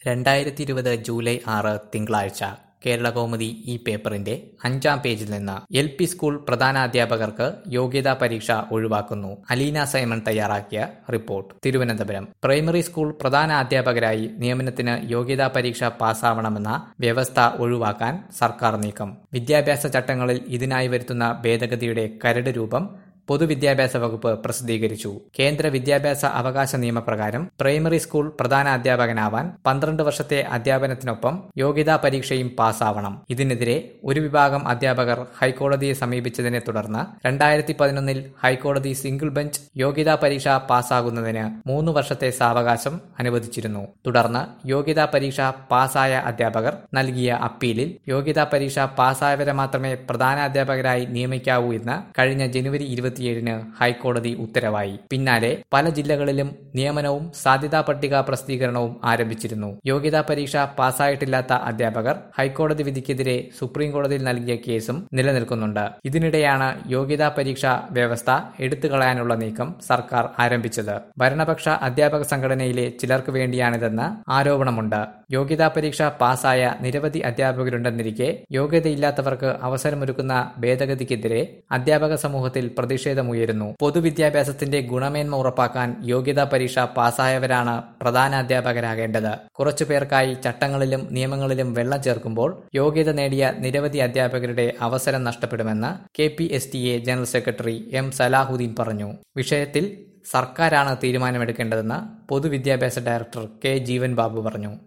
രണ്ടായിരത്തി ഇരുപത് ജൂലൈ ആറ് തിങ്കളാഴ്ച കേരളകൗമുദി ഈ പേപ്പറിന്റെ അഞ്ചാം പേജിൽ നിന്ന് എൽ പി സ്കൂൾ പ്രധാനാധ്യാപകർക്ക് യോഗ്യതാ പരീക്ഷ ഒഴിവാക്കുന്നു അലീന സൈമൺ തയ്യാറാക്കിയ റിപ്പോർട്ട് തിരുവനന്തപുരം പ്രൈമറി സ്കൂൾ പ്രധാന അധ്യാപകരായി നിയമനത്തിന് യോഗ്യതാ പരീക്ഷ പാസ്സാവണമെന്ന വ്യവസ്ഥ ഒഴിവാക്കാൻ സർക്കാർ നീക്കം വിദ്യാഭ്യാസ ചട്ടങ്ങളിൽ ഇതിനായി വരുത്തുന്ന ഭേദഗതിയുടെ കരട് രൂപം പൊതുവിദ്യാഭ്യാസ വകുപ്പ് പ്രസിദ്ധീകരിച്ചു കേന്ദ്ര വിദ്യാഭ്യാസ അവകാശ നിയമപ്രകാരം പ്രൈമറി സ്കൂൾ പ്രധാന അധ്യാപകനാവാൻ പന്ത്രണ്ട് വർഷത്തെ അധ്യാപനത്തിനൊപ്പം യോഗ്യതാ പരീക്ഷയും പാസ്സാവണം ഇതിനെതിരെ ഒരു വിഭാഗം അധ്യാപകർ ഹൈക്കോടതിയെ സമീപിച്ചതിനെ തുടർന്ന് രണ്ടായിരത്തി പതിനൊന്നിൽ ഹൈക്കോടതി സിംഗിൾ ബെഞ്ച് യോഗ്യതാ പരീക്ഷ പാസ്സാകുന്നതിന് മൂന്ന് വർഷത്തെ സാവകാശം അനുവദിച്ചിരുന്നു തുടർന്ന് യോഗ്യതാ പരീക്ഷ പാസ്സായ അധ്യാപകർ നൽകിയ അപ്പീലിൽ യോഗ്യതാ പരീക്ഷ പാസ്സായവരെ മാത്രമേ പ്രധാനാധ്യാപകരായി നിയമിക്കാവൂ എന്ന് കഴിഞ്ഞ ജനുവരി ഇരുപത്തിയേഴിന് ഹൈക്കോടതി ഉത്തരവായി പിന്നാലെ പല ജില്ലകളിലും നിയമനവും സാധ്യതാ പട്ടിക പ്രസിദ്ധീകരണവും ആരംഭിച്ചിരുന്നു യോഗ്യതാ പരീക്ഷ പാസ്സായിട്ടില്ലാത്ത അധ്യാപകർ ഹൈക്കോടതി വിധിക്കെതിരെ സുപ്രീം കോടതിയിൽ നൽകിയ കേസും നിലനിൽക്കുന്നുണ്ട് ഇതിനിടെയാണ് യോഗ്യതാ പരീക്ഷ വ്യവസ്ഥ എടുത്തുകളയാനുള്ള നീക്കം സർക്കാർ ആരംഭിച്ചത് ഭരണപക്ഷ അധ്യാപക സംഘടനയിലെ ചിലർക്ക് വേണ്ടിയാണിതെന്ന് ആരോപണമുണ്ട് യോഗ്യതാ പരീക്ഷ പാസ്സായ നിരവധി അധ്യാപകരുണ്ടെന്നിരിക്കെ യോഗ്യതയില്ലാത്തവർക്ക് അവസരമൊരുക്കുന്ന ഭേദഗതിക്കെതിരെ അധ്യാപക സമൂഹത്തിൽ പ്രതിഷേധമുയരുന്നു പൊതുവിദ്യാഭ്യാസത്തിന്റെ ഗുണമേന്മ ഉറപ്പാക്കാൻ യോഗ്യതാ പരീക്ഷ പാസ്സായവരാണ് പ്രധാന അധ്യാപകരാകേണ്ടത് കുറച്ചു പേർക്കായി ചട്ടങ്ങളിലും നിയമങ്ങളിലും വെള്ളം ചേർക്കുമ്പോൾ യോഗ്യത നേടിയ നിരവധി അധ്യാപകരുടെ അവസരം നഷ്ടപ്പെടുമെന്ന് K P S T A general secretary M Salahuddin പറഞ്ഞു വിഷയത്തിൽ സർക്കാരാണ് തീരുമാനമെടുക്കേണ്ടതെന്ന് പൊതുവിദ്യാഭ്യാസ ഡയറക്ടർ കെ ജീവൻ ബാബു പറഞ്ഞു